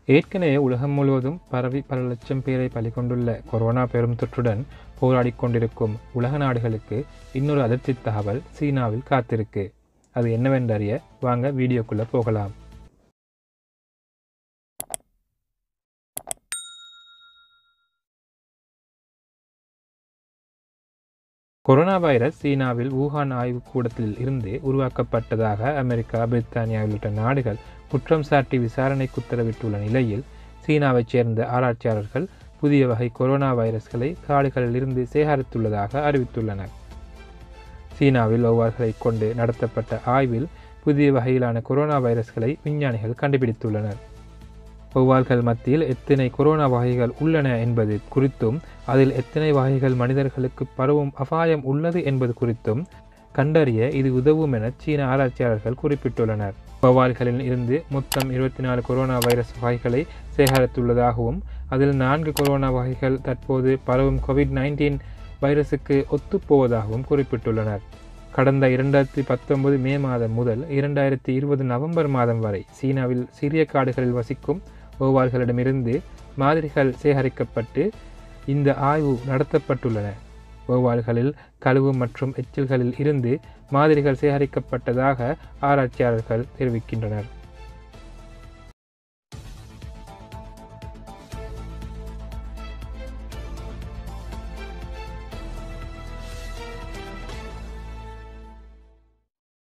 ஏற்கனவே உலகம் முழுவதும் பரவி பல லட்சம் பேரை பலி கொண்டுள்ள கொரோனா பெரும் தொற்றுடன் போராடிக் கொண்டிருக்கும் உலக நாடுகளுக்கு இன்னொரு அதிர்ச்சி தகவல் சீனாவில் காத்திருக்கு அது என்னவென்றறிய வாங்க வீடியோக்குள்ள போகலாம் கொரோனா வைரஸ் சீனாவில் வூஹான் ஆய்வுக் கூடத்தில் இருந்து உருவாக்கப்பட்டதாக அமெரிக்கா பிரித்தானியா உள்ளிட்ட நாடுகள் குற்றம் சாட்டி விசாரணைக்கு உத்தரவிட்டுள்ள நிலையில் சீனாவைச் சேர்ந்த ஆராய்ச்சியாளர்கள் புதிய வகை கொரோனா வைரஸ்களை காடுகளில் இருந்து சேகரித்துள்ளதாக அறிவித்துள்ளனர் சீனாவில் ஒவ்வாறுகளை கொண்டு நடத்தப்பட்ட ஆய்வில் புதிய வகையிலான கொரோனா வைரஸ்களை விஞ்ஞானிகள் கண்டுபிடித்துள்ளனர் வௌவால்கள் மத்தியில் எத்தனை கொரோனா வகைகள் உள்ளன என்பது குறித்தும் அதில் எத்தனை வகைகள் மனிதர்களுக்கு பரவும் அபாயம் உள்ளது என்பது குறித்தும் கண்டறிய இது உதவும் என சீன ஆராய்ச்சியாளர்கள் குறிப்பிட்டுள்ளனர் வௌவால்களில் இருந்து மொத்தம் இருபத்தி நாலு கொரோனா வைரஸ் வகைகளை சேகரித்துள்ளதாகவும் அதில் நான்கு கொரோனா வகைகள் தற்போது பரவும் கோவிட் நைன்டீன் வைரஸுக்கு ஒத்துப்போவதாகவும் குறிப்பிட்டுள்ளனர் கடந்த இரண்டாயிரத்தி பத்தொன்பது மே மாதம் முதல் இரண்டாயிரத்தி இருபது நவம்பர் மாதம் வரை சீனாவில் சிறிய காடுகளில் வசிக்கும் ஓவால்களிடமிருந்து மாதிரிகள் சேகரிக்கப்பட்டு இந்த ஆய்வு நடத்தப்பட்டுள்ளன ஓவால்களில் கழுவு மற்றும் எச்சில்களில் இருந்து மாதிரிகள் சேகரிக்கப்பட்டதாக ஆராய்ச்சியாளர்கள் தெரிவிக்கின்றனர்